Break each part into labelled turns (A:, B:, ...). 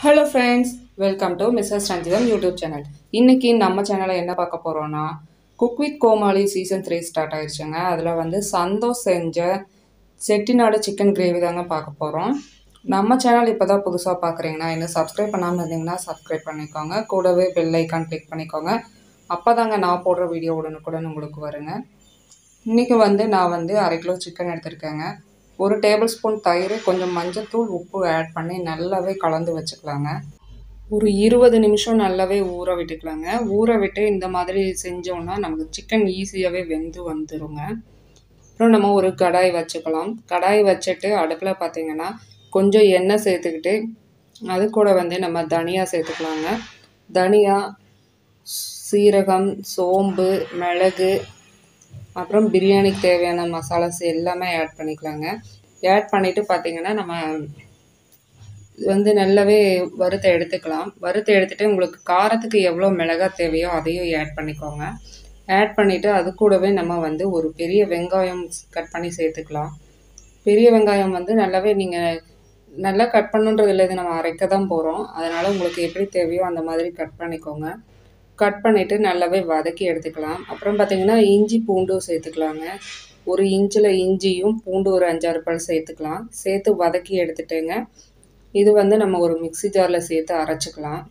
A: hello friends welcome to Mrs Ranjitham YouTube channel இன்னைக்கு நம்ம சேனலில் என்ன பார்க்க போகிறோன்னா cook with Comali season three start ஆயிடுச்சுங்க அதில் வந்து சந்தோஷ் செஞ்ச செட்டிநாடு சிக்கன் கிரேவி தாங்க பார்க்க போகிறோம் நம்ம சேனல் இப்போ தான் புதுசாக பார்க்குறீங்கன்னா இன்னும் சப்ஸ்கிரைப் பண்ணாமல் இருந்தீங்கன்னா சப்ஸ்கிரைப் பண்ணிக்கோங்க கூடவே பெல் ஐக்கான் கிளிக் பண்ணிக்கோங்க அப்போ தாங்க நான் போடுற வீடியோ உடனுக்குடன் உங்களுக்கு வருங்க இன்றைக்கி வந்து நான் வந்து அரை கிலோ சிக்கன் எடுத்திருக்கேங்க ஒரு டேபிள் ஸ்பூன் தயிர் கொஞ்சம் மஞ்சத்தூள் உப்பு ஆட் பண்ணி நல்லாவே கலந்து வச்சுக்கலாங்க ஒரு இருபது நிமிஷம் நல்லாவே ஊற விட்டுக்கலாங்க ஊற விட்டு இந்த மாதிரி செஞ்சோம்னா நமக்கு சிக்கன் ஈஸியாகவே வெந்து வந்துருங்க அப்புறம் நம்ம ஒரு கடாய் வச்சுக்கலாம் கடாய் வச்சுட்டு அடுப்பில் பார்த்தீங்கன்னா கொஞ்சம் எண்ணெய் சேர்த்துக்கிட்டு அது கூட வந்து நம்ம தனியா சேர்த்துக்கலாங்க தனியா சீரகம் சோம்பு மிளகு அப்புறம் பிரியாணிக்கு தேவையான மசாலாஸ் எல்லாமே ஆட் பண்ணிக்கலாங்க ஆட் பண்ணிவிட்டு பார்த்தீங்கன்னா நம்ம வந்து நல்லாவே வறுத்து எடுத்துக்கலாம் வறுத்து எடுத்துகிட்டு உங்களுக்கு காரத்துக்கு எவ்வளோ மிளகாய் தேவையோ அதையும் ஆட் பண்ணிக்கோங்க ஆட் பண்ணிவிட்டு அது கூடவே நம்ம வந்து ஒரு பெரிய வெங்காயம் கட் பண்ணி சேர்த்துக்கலாம் பெரிய வெங்காயம் வந்து நல்லாவே நீங்கள் நல்லா கட் பண்ணுன்றது இல்லை இது நம்ம அரைக்க தான் போகிறோம் அதனால் உங்களுக்கு எப்படி தேவையோ அந்த மாதிரி கட் பண்ணிக்கோங்க கட் பண்ணிவிட்டு நல்லாவே வதக்கி எடுத்துக்கலாம் அப்புறம் பார்த்தீங்கன்னா இஞ்சி பூண்டும் சேர்த்துக்கலாங்க ஒரு இன்ச்சில் இஞ்சியும் பூண்டு ஒரு அஞ்சாறு பல் சேர்த்துக்கலாம் சேர்த்து வதக்கி எடுத்துட்டேங்க இது வந்து நம்ம ஒரு மிக்சி ஜாரில் சேர்த்து அரைச்சிக்கலாம்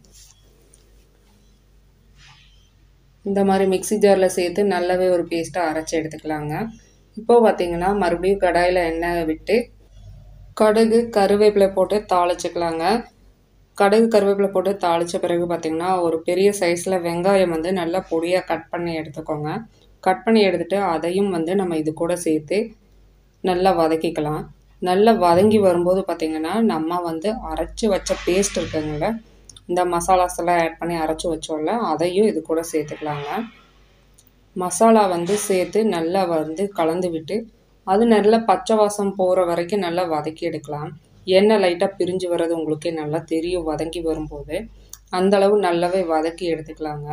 A: இந்த மாதிரி மிக்சி ஜாரில் சேர்த்து நல்லாவே ஒரு பேஸ்ட்டாக அரைச்சி எடுத்துக்கலாங்க இப்போ பார்த்தீங்கன்னா மறுபடியும் கடாயில் எண்ணெய் விட்டு கடுகு கருவேப்பிலை போட்டு தாளிச்சுக்கலாங்க கடுகு கருவேப்பிலை போட்டு தாளித்த பிறகு பார்த்திங்கன்னா ஒரு பெரிய சைஸில் வெங்காயம் வந்து நல்லா பொடியாக கட் பண்ணி எடுத்துக்கோங்க கட் பண்ணி எடுத்துகிட்டு அதையும் வந்து நம்ம இது கூட சேர்த்து நல்லா வதக்கிக்கலாம் நல்லா வதங்கி வரும்போது பார்த்திங்கன்னா நம்ம வந்து அரைச்சி வச்ச பேஸ்ட் இருக்குங்கள இந்த மசாலாஸ் எல்லாம் ஆட் பண்ணி அரைச்சி வச்சோம்ல அதையும் இது கூட சேர்த்துக்கலாங்க மசாலா வந்து சேர்த்து நல்லா வந்து கலந்து விட்டு அது நல்லா பச்சை வாசம் போகிற வரைக்கும் நல்லா வதக்கி எடுக்கலாம் எண்ணெய் லைட்டாக பிரிஞ்சு வர்றது உங்களுக்கே நல்லா தெரியும் வதங்கி வரும்போது அந்த அளவு நல்லாவே வதக்கி எடுத்துக்கலாங்க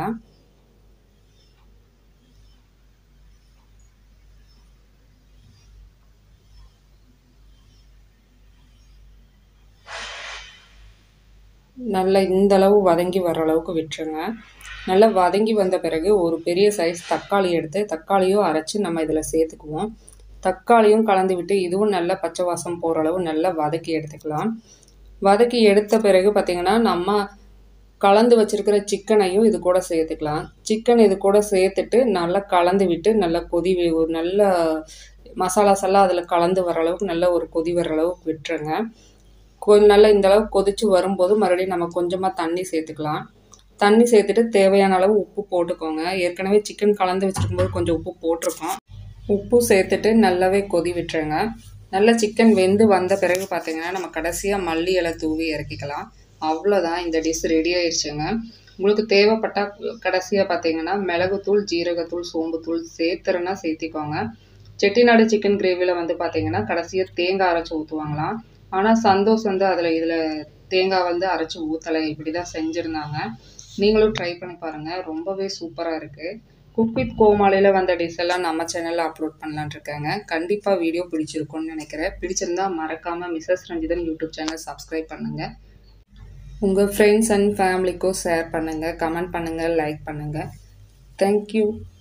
A: நல்லா இந்த அளவு வதங்கி வர அளவுக்கு விட்டுருங்க நல்லா வதங்கி வந்த பிறகு ஒரு பெரிய சைஸ் தக்காளி எடுத்து தக்காளியும் அரைச்சி நம்ம இதில் சேர்த்துக்குவோம் தக்காளியும் கலந்து விட்டு இதுவும் நல்லா பச்சை வாசம் போகிற அளவு நல்லா வதக்கி எடுத்துக்கலாம் வதக்கி எடுத்த பிறகு பார்த்திங்கன்னா நம்ம கலந்து வச்சுருக்கிற சிக்கனையும் இது கூட சேர்த்துக்கலாம் சிக்கன் இது கூட சேர்த்துட்டு நல்லா கலந்து விட்டு நல்லா கொதி ஒரு நல்ல மசாலாஸ் எல்லாம் அதில் கலந்து வர அளவுக்கு நல்ல ஒரு கொதி வர அளவுக்கு விட்டுருங்க கொஞ்சம் நல்லா இந்த அளவுக்கு கொதிச்சு வரும்போது மறுபடியும் நம்ம கொஞ்சமாக தண்ணி சேர்த்துக்கலாம் தண்ணி சேர்த்துட்டு தேவையான அளவு உப்பு போட்டுக்கோங்க ஏற்கனவே சிக்கன் கலந்து வச்சுருக்கும்போது கொஞ்சம் உப்பு போட்டிருக்கோம் உப்பு சேர்த்துட்டு நல்லாவே கொதி விட்டுருங்க நல்ல சிக்கன் வெந்து வந்த பிறகு பார்த்தீங்கன்னா நம்ம கடைசியாக மல்லி இலை தூவி இறக்கிக்கலாம் அவ்வளோதான் இந்த டிஷ் ரெடி ஆயிடுச்சுங்க உங்களுக்கு தேவைப்பட்டால் கடைசியாக பார்த்தீங்கன்னா மிளகுத்தூள் ஜீரகத்தூள் சோம்புத்தூள் சேர்த்துறனா சேர்த்திக்கோங்க செட்டிநாடு சிக்கன் கிரேவியில் வந்து பார்த்தீங்கன்னா கடைசியாக தேங்காய் அரைச்சி ஊற்றுவாங்களாம் ஆனால் சந்தோஷ் வந்து அதில் இதில் தேங்காய் வந்து அரைச்சி ஊற்றலை இப்படி தான் செஞ்சுருந்தாங்க நீங்களும் ட்ரை பண்ணி பாருங்கள் ரொம்பவே சூப்பராக இருக்குது குக் வித் கோமாளியில் வந்த டிஷ் எல்லாம் நம்ம சேனலில் அப்லோட் பண்ணலான் இருக்காங்க கண்டிப்பாக வீடியோ பிடிச்சிருக்கும்னு நினைக்கிறேன் பிடிச்சிருந்தா மறக்காமல் Mrs Ranjithan YouTube channel subscribe பண்ணுங்கள் உங்கள் ஃப்ரெண்ட்ஸ் அண்ட் ஃபேமிலிக்கும் ஷேர் பண்ணுங்கள் கமெண்ட் பண்ணுங்கள் லைக் பண்ணுங்கள் தேங்க்யூ